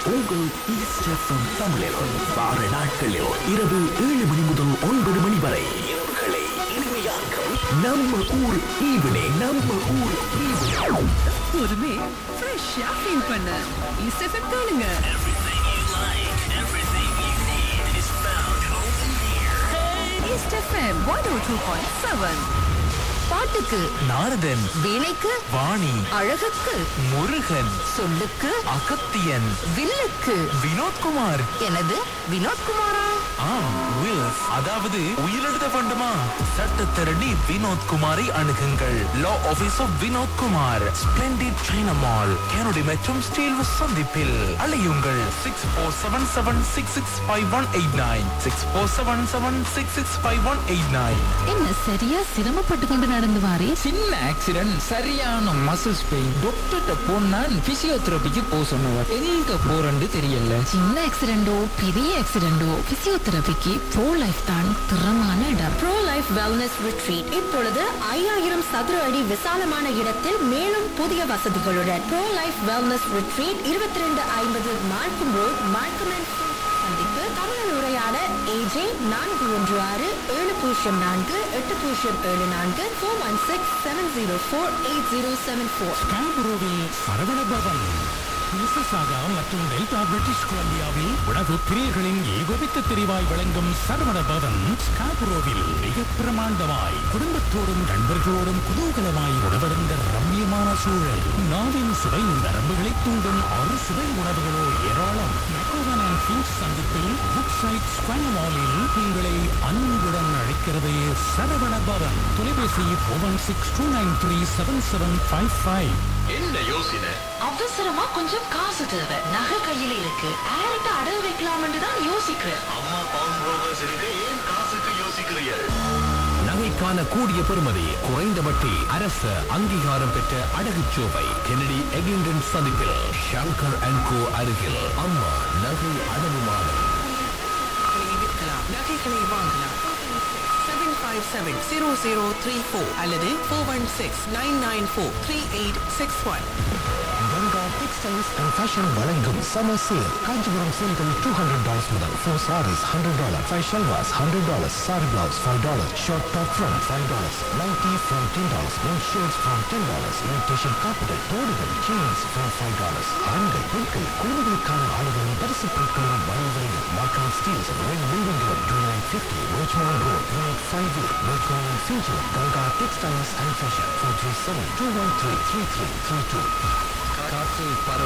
உங்கள் east FM தமிழில் வார நாட்களில் இரவு ஏழு மணி முதல் ஒன்பது மணி வரை இரவுகளை இனிமையாக்கும் நம்ம ஊர் ஈவினிங் நம்ம ஊர் ஈவினிங் எப்போதுமே ஃப்ரெஷ்ஷா ஃபீல் பண்ண ஈஸ்ட் எஃப்எம் கேளுங்க east FM one O two point seven பாட்டுக்கு நாரதன் வீணைக்கு வாணி அழகுக்கு முருகன் சொல்லுக்கு அகத்தியன் வில்லுக்கு வினோத்குமார் எனது வினோத்குமாரா ஆம் வில்ஸ் அதாவது உயிரெழுத வேண்டுமா சட்டத்தரணி வினோத்குமாரை அணுகுங்கள் law office of Vinodkumar splendid China mall Kennedy மற்றும் ஸ்டீல் சந்திப்பில் அலையுங்கள் six four seven seven six six five one eight nine six four seven seven six six five one eight nine என்ன சரியா சிரமப்பட்டு கொண்டு நடந்து வாரே சின்ன ஆக்சிடென்ட் சரியான மசில்ஸ் பெயின் டாக்டர்கிட்ட போனா பிசியோதெரபிக்கு போக சொன்னவர் எங்க போறேன்னு தெரியல சின்ன ஆக்சிடென்டோ பெரிய ஆக்சிடென்டோ பிசியோதெரபிக்கு ப்ரோ லைஃப் தான் திறமான இடம் ப்ரோ லைஃப் வெல்னஸ் ரிட்ரீட் இப்பொழுது ஐயாயிரம் சதுர அடி விசாலமான இடத்தில் மேலும் புதிய வசதிகளுடன் ப்ரோ லைஃப் வெல்னஸ் ரிட்ரீட் இருபத்தி ரெண்டு ஐம்பது மார்க்கம் ரோட் மார்க்கம் அண்ட் சந்திப்பு தமிழ் உரையாட ஏஜே நான்கு ஒன்று ஆறு ஏழு பூஜ்ஜியம் நான்கு எட்டு பூஜ்ஜியம் ஏழு நான்கு four one six seven zero four eight zero seven four ஸ்காபுரோவில் சரவண பவன் மிசிசாகா மற்றும் டெல்டா பிரிட்டிஷ் கொலம்பியாவில் உணவு பிரியர்களின் ஏகோபித்த தெரிவாய் வழங்கும் சரவண பவன் ஸ்காபுரோவில் மிக பிரமாண்டமாய் குடும்பத்தோடும் நண்பர்களோடும் குதூகலமாய் உணவருந்த ரம்மியமான சூழல் நாவின் சுவை நரம்புகளை தூண்டும் அறு சுவை உணவுகளோ ஏராளம் மெக்கோவன் அண்ட் ஃபின்ச் சந்திப்பில் புக் சைட் ஸ்கொயர் மாலில் உங்களை அன்புடன் அழைக்கிறது சரவண பவன் தொலைபேசி one six two nine three seven seven five five அவசரமா கொஞ்சம் காசு தேவை நகை கையில இருக்கு ஆர்ட்ட அடகு வைக்கலாம்னு தான் யோசிக்கிறேன் நகைக்கான கூடிய பெறுமதி குறைந்த வட்டி அரசு அங்கீகாரம் பெற்ற அடகுச்சோவை கெனடி எகிண்டன் சந்திப்பில் ஷங்கர் அண்ட் கோ அருகில் அம்மா நகை அடவு மாதம் நகைகளை வாங்கலாம் seven five seven zero zero three four அல்லது four one six nine nine four three eight six one Ganga textiles and fashion வழங்கும் சம்மர் சேல் காஞ்சிபுரம் சேல்கள் டூ ஹண்ட்ரட் டாலர்ஸ் முதல் four saris hundred dollar five salwars hundred dollars sari blouse five dollar short top from five dollars nightie from ten dollars men shirts from ten dollars men T-shirt காப்புகள் தோடுகள் jeans from five dollars ஆண்கள் பெண்கள் குழந்தைகளுக்கான ஆளுகளும் பரிசு பொருட்களும் வழங்குவதையும் Markham Steeles ரெண்டு பில்டிங்களும் two nine fifty Richmond road unit five A மெட்ரோன் and future Ganga textiles and fashion four three seven two one three three three three two காற்று பரவ